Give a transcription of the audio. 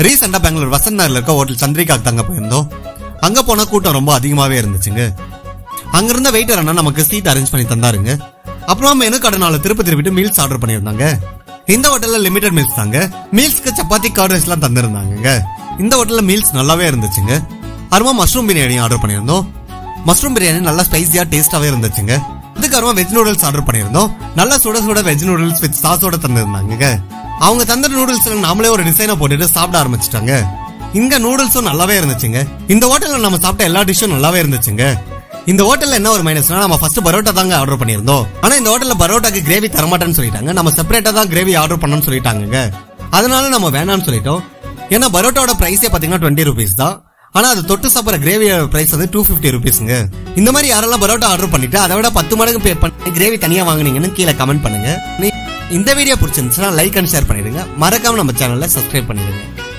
ரீசெண்டா பெங்களூர் வசந்த் நகர்ல இருக்க ஹோட்டல் சந்திரிகாக்கு தங்க போயிருந்தோம் அங்க போனா கூட்டம் ரொம்ப அதிகமாவே இருந்துச்சுங்க அங்க இருந்த வெயிட்டர் அண்ணா நமக்கு சீட் அரேஞ்ச் பண்ணி தந்தாருங்க அப்புறம் மெனு கடனால திருப்பி திருப்பிட்டு மீல்ஸ் ஆர்டர் பண்ணியிருந்தாங்க இந்த ஹோட்டல்ல லிமிடெட் மீல்ஸ் தாங்க மீல்ஸ்க்கு சப்பாத்தி கர்ட் ரைஸ் எல்லாம் தந்திருந்தாங்க இந்த ஹோட்டல்ல மீல்ஸ் நல்லாவே இருந்துச்சுங்க அருமா மஷ்ரூம் பிரியாணி ஆர்டர் பண்ணியிருந்தோம் மஷ்ரூம் பிரியாணி நல்லா ஸ்பைசியா டேஸ்டாவே இருந்துச்சுங்க அதுக்கப்புறமா வெஜ் நூடுல்ஸ் ஆர்டர் பண்ணியிருந்தோம் நல்லா சுட சுட வெஜ் நூடுல்ஸ் வித் சாஸோட தந்திருந்தாங்க அவங்க தந்த நூடுல்ஸ் நாமளே ஒரு டிசைனை போட்டுட்டு சாப்பிட ஆரம்பிச்சிட்டாங்க இங்க நூடுல்ஸும் நல்லாவே இருந்துச்சுங்க இந்த ஹோட்டல்ல நம்ம சாப்பிட்ட எல்லா டிஷ்ஷும் நல்லாவே இருந்துச்சுங்க இந்த ஹோட்டல்ல என்ன ஒரு மைனஸ்னா நம்ம ஃபர்ஸ்ட் பரோட்டா தாங்க ஆர்டர் பண்ணியிருந்தோம் ஆனா இந்த ஹோட்டல்ல பரோட்டாக்கு கிரேவி தரமாட்டேன்னு சொல்லிட்டாங்க நம்ம செப்பரேட்டா தான் கிரேவி ஆர்டர் பண்ணணும்னு சொல்லிட்டாங்க அதனால நம்ம வேணாம்னு சொல்லிட்டோம் ஏன்னா பரோட்டாவோட பிரைஸே பாத்தீங்கன்னா டுவெண்ட்டி ருபீஸ் தான் ஆனா அது தொட்டு சாப்பிட்ற கிரேவியோட பிரைஸ் வந்து டூ பிப்டி ருபீஸ்ங்க இந்த மாதிரி யாரெல்லாம் பரோட்டா ஆர்டர் பண்ணிட்டு அதை விட பத்து மடங்கு பே பண்ணி கிரேவி தனியா வாங்குனீங்கன்னு கீழே கமெண்ட் பண்ணுங்க நீ- இந்த வீடியோ பிடிச்சிருந்துச்சுன்னா லைக் அண்ட் ஷேர் பண்ணிடுங்க மறக்காம நம்ம சேனல்ல சப்ஸ்கிரைப் பண்ணிடுங்க